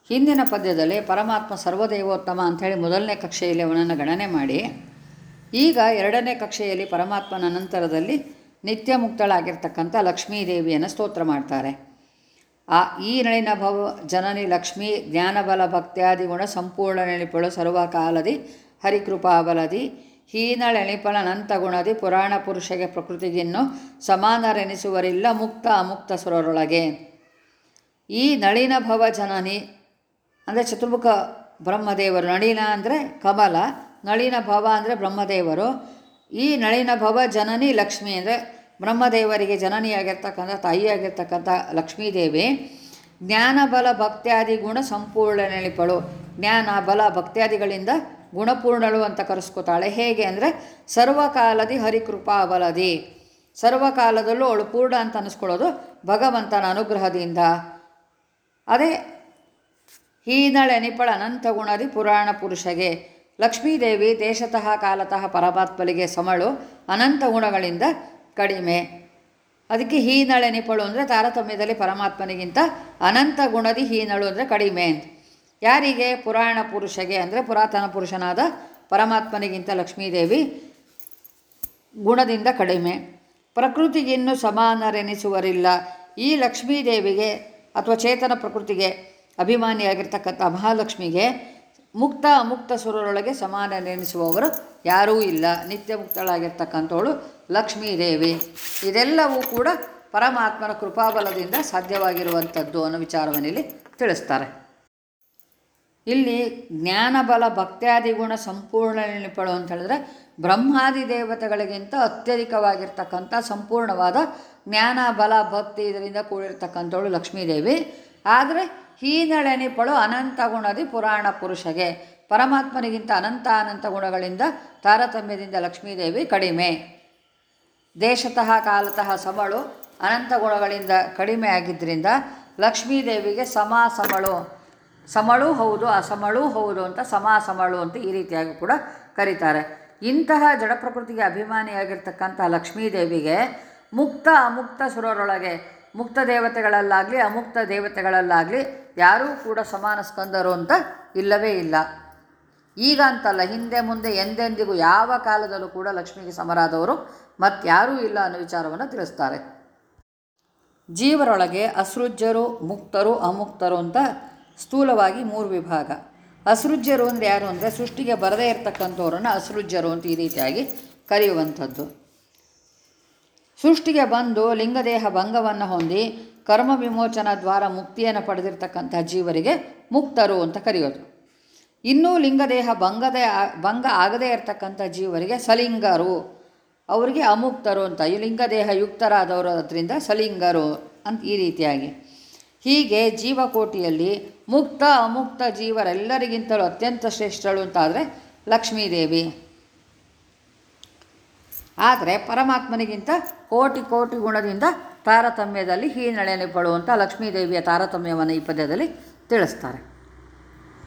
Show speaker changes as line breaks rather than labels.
ಹಿಂದಿನ ಪದ್ಯದಲ್ಲಿ ಪರಮಾತ್ಮ ಸರ್ವದೇವೋತ್ತಮ ಅಂಥೇಳಿ ಮೊದಲನೇ ಕಕ್ಷೆಯಲ್ಲಿ ಅವನನ್ನು ಗಣನೆ ಮಾಡಿ ಈಗ ಎರಡನೇ ಕಕ್ಷೆಯಲ್ಲಿ ಪರಮಾತ್ಮನ ನಂತರದಲ್ಲಿ ನಿತ್ಯ ಮುಕ್ತಳಾಗಿರ್ತಕ್ಕಂಥ ಲಕ್ಷ್ಮೀದೇವಿಯನ್ನು ಸ್ತೋತ್ರ ಮಾಡ್ತಾರೆ ಆ ಈ ನಳಿನ ಭವ ಜನನಿ ಲಕ್ಷ್ಮೀ ಜ್ಞಾನಬಲ ಭಕ್ತ್ಯಾದಿ ಗುಣ ಸಂಪೂರ್ಣ ನೆಳಿಪಳು ಸರ್ವಕಾಲದಿ ಹರಿಕೃಪಾಬಲದಿ ಹೀನಳೆಣಿಪಳ ನಂತ ಗುಣದಿ ಪುರಾಣ ಪುರುಷಗೆ ಪ್ರಕೃತಿಗಿನ್ನು ಸಮಾನರೆನಿಸುವರಿಲ್ಲ ಮುಕ್ತ ಅಮುಕ್ತ ಸುರರೊಳಗೆ ಈ ನಳಿನ ಭವ ಜನನಿ ಅಂದರೆ ಚತುರ್ಮುಖ ಬ್ರಹ್ಮದೇವರು ನಳಿನ ಅಂದರೆ ಕಮಲ ನಳಿನ ಭವ ಅಂದರೆ ಬ್ರಹ್ಮದೇವರು ಈ ನಳಿನ ಭವ ಜನನಿ ಲಕ್ಷ್ಮಿ ಅಂದರೆ ಬ್ರಹ್ಮದೇವರಿಗೆ ಜನನಿಯಾಗಿರ್ತಕ್ಕಂಥ ತಾಯಿಯಾಗಿರ್ತಕ್ಕಂಥ ಲಕ್ಷ್ಮೀದೇವಿ ಜ್ಞಾನ ಬಲ ಭಕ್ತ್ಯಾದಿ ಗುಣ ಸಂಪೂರ್ಣ ನೆಳಿಪಳು ಜ್ಞಾನ ಬಲ ಭಕ್ತ್ಯಾದಿಗಳಿಂದ ಗುಣಪೂರ್ಣಳು ಅಂತ ಕರೆಸ್ಕೊತಾಳೆ ಹೇಗೆ ಅಂದರೆ ಸರ್ವಕಾಲದಿ ಹರಿಕೃಪಾ ಬಲದಿ ಸರ್ವಕಾಲದಲ್ಲೂ ಅವಳು ಪೂರ್ಣ ಅಂತ ಅನ್ನಿಸ್ಕೊಳ್ಳೋದು ಭಗವಂತನ ಅನುಗ್ರಹದಿಂದ ಅದೇ ಹೀನಳೆನಿಪಳ ಅನಂತ ಗುಣದಿ ಪುರಾಣ ಪುರುಷಗೆ ಲಕ್ಷ್ಮೀದೇವಿ ದೇಶತಃ ಕಾಲತಃ ಪರಮಾತ್ಮಲಿಗೆ ಸಮಳು ಅನಂತ ಗುಣಗಳಿಂದ ಕಡಿಮೆ ಅದಕ್ಕೆ ಹೀನಳೆನಿಪಳು ಅಂದರೆ ತಾರತಮ್ಯದಲ್ಲಿ ಪರಮಾತ್ಮನಿಗಿಂತ ಅನಂತ ಗುಣದಿ ಹೀನಳು ಅಂದರೆ ಕಡಿಮೆ ಅಂತ ಯಾರಿಗೆ ಪುರಾಣ ಪುರುಷಗೆ ಅಂದರೆ ಪುರಾತನ ಪುರುಷನಾದ ಪರಮಾತ್ಮನಿಗಿಂತ ಲಕ್ಷ್ಮೀದೇವಿ ಗುಣದಿಂದ ಕಡಿಮೆ ಪ್ರಕೃತಿಗಿನ್ನೂ ಸಮಾನರೆನಿಸುವರಿಲ್ಲ ಈ ಲಕ್ಷ್ಮೀದೇವಿಗೆ ಅಥವಾ ಚೇತನ ಪ್ರಕೃತಿಗೆ ಅಭಿಮಾನಿಯಾಗಿರ್ತಕ್ಕಂಥ ಮಹಾಲಕ್ಷ್ಮಿಗೆ ಮುಕ್ತ ಅಮುಕ್ತ ಸುರರೊಳಗೆ ಸಮಾನನೆನಿಸುವವರು ಯಾರೂ ಇಲ್ಲ ನಿತ್ಯ ಮುಕ್ತಳಾಗಿರ್ತಕ್ಕಂಥವಳು ಲಕ್ಷ್ಮೀದೇವಿ ಇದೆಲ್ಲವೂ ಕೂಡ ಪರಮಾತ್ಮನ ಕೃಪಾಬಲದಿಂದ ಸಾಧ್ಯವಾಗಿರುವಂಥದ್ದು ಅನ್ನೋ ವಿಚಾರವನ್ನಿಲ್ಲಿ ತಿಳಿಸ್ತಾರೆ ಇಲ್ಲಿ ಜ್ಞಾನಬಲ ಭಕ್ತ್ಯಾದಿ ಗುಣ ಸಂಪೂರ್ಣ ನೆನಪಳು ಅಂತ ಹೇಳಿದ್ರೆ ಬ್ರಹ್ಮಾದಿ ದೇವತೆಗಳಿಗಿಂತ ಅತ್ಯಧಿಕವಾಗಿರ್ತಕ್ಕಂಥ ಸಂಪೂರ್ಣವಾದ ಜ್ಞಾನ ಬಲ ಭಕ್ತಿ ಇದರಿಂದ ಕೂಡಿರ್ತಕ್ಕಂಥವಳು ಲಕ್ಷ್ಮೀದೇವಿ ಆದರೆ ಹೀನಳೆನಿಪಳು ಅನಂತ ಗುಣದಿ ಪುರಾಣ ಪುರುಷಗೆ ಪರಮಾತ್ಮನಿಗಿಂತ ಅನಂತ ಅನಂತ ಗುಣಗಳಿಂದ ತಾರತಮ್ಯದಿಂದ ಲಕ್ಷ್ಮೀದೇವಿ ಕಡಿಮೆ ದೇಶತಃ ಕಾಲತಃ ಸಮಳು ಅನಂತ ಗುಣಗಳಿಂದ ಕಡಿಮೆ ಆಗಿದ್ದರಿಂದ ಲಕ್ಷ್ಮೀದೇವಿಗೆ ಸಮ ಸಮಳು ಸಮಳು ಹೌದು ಅಸಮಳೂ ಹೌದು ಅಂತ ಸಮ ಸಮಳು ಅಂತ ಈ ರೀತಿಯಾಗಿ ಕೂಡ ಕರೀತಾರೆ ಇಂತಹ ಜಡ ಪ್ರಕೃತಿಗೆ ಅಭಿಮಾನಿಯಾಗಿರ್ತಕ್ಕಂಥ ಲಕ್ಷ್ಮೀದೇವಿಗೆ ಮುಕ್ತ ಅಮುಕ್ತ ಸುರರೊಳಗೆ ಮುಕ್ತ ದೇವತೆಗಳಲ್ಲಾಗಲಿ ಅಮುಕ್ತ ದೇವತೆಗಳಲ್ಲಾಗಲಿ ಯಾರೂ ಕೂಡ ಸಮಾನ ಸ್ಕಂದರು ಅಂತ ಇಲ್ಲವೇ ಇಲ್ಲ ಈಗ ಅಂತಲ್ಲ ಹಿಂದೆ ಮುಂದೆ ಎಂದೆಂದಿಗೂ ಯಾವ ಕಾಲದಲ್ಲೂ ಕೂಡ ಲಕ್ಷ್ಮಿಗೆ ಸಮರಾದವರು ಮತ್ತಾರೂ ಇಲ್ಲ ಅನ್ನೋ ವಿಚಾರವನ್ನು ತಿಳಿಸ್ತಾರೆ ಜೀವರೊಳಗೆ ಅಸೃಜ್ಯರು ಮುಕ್ತರು ಅಮುಕ್ತರು ಅಂತ ಸ್ಥೂಲವಾಗಿ ಮೂರು ವಿಭಾಗ ಅಸೃಜ್ಯರು ಅಂದರೆ ಯಾರು ಅಂದರೆ ಸೃಷ್ಟಿಗೆ ಬರದೇ ಇರತಕ್ಕಂಥವ್ರನ್ನ ಅಸೃಜ್ಯರು ಅಂತ ಈ ರೀತಿಯಾಗಿ ಕರೆಯುವಂಥದ್ದು ಸೃಷ್ಟಿಗೆ ಬಂದು ಲಿಂಗದೇಹ ಭಂಗವನ್ನು ಹೊಂದಿ ಕರ್ಮ ವಿಮೋಚನ ದ್ವಾರ ಮುಕ್ತಿಯನ್ನು ಪಡೆದಿರ್ತಕ್ಕಂಥ ಜೀವರಿಗೆ ಮುಕ್ತರು ಅಂತ ಕರೆಯೋದು ಇನ್ನೂ ಲಿಂಗದೇಹ ಭಂಗದ ಭಂಗ ಆಗದೇ ಇರತಕ್ಕಂಥ ಜೀವರಿಗೆ ಸಲಿಂಗರು ಅವರಿಗೆ ಅಮುಕ್ತರು ಅಂತ ಈ ಲಿಂಗದೇಹ ಯುಕ್ತರಾದವರು ಅದರಿಂದ ಸಲಿಂಗರು ಅಂತ ಈ ರೀತಿಯಾಗಿ ಹೀಗೆ ಜೀವಕೋಟಿಯಲ್ಲಿ ಮುಕ್ತ ಅಮುಕ್ತ ಜೀವರೆಲ್ಲರಿಗಿಂತಲೂ ಅತ್ಯಂತ ಶ್ರೇಷ್ಠಳು ಅಂತಾದರೆ ಲಕ್ಷ್ಮೀದೇವಿ ಆದರೆ ಪರಮಾತ್ಮನಿಗಿಂತ ಕೋಟಿ ಕೋಟಿ ಗುಣದಿಂದ ತಾರತಮ್ಯದಲ್ಲಿ ಹೀನಳೆನೆ ಪಡುವಂಥ ಲಕ್ಷ್ಮೀದೇವಿಯ ತಾರತಮ್ಯವನ್ನು ಈ ಪದ್ಯದಲ್ಲಿ ತಿಳಿಸ್ತಾರೆ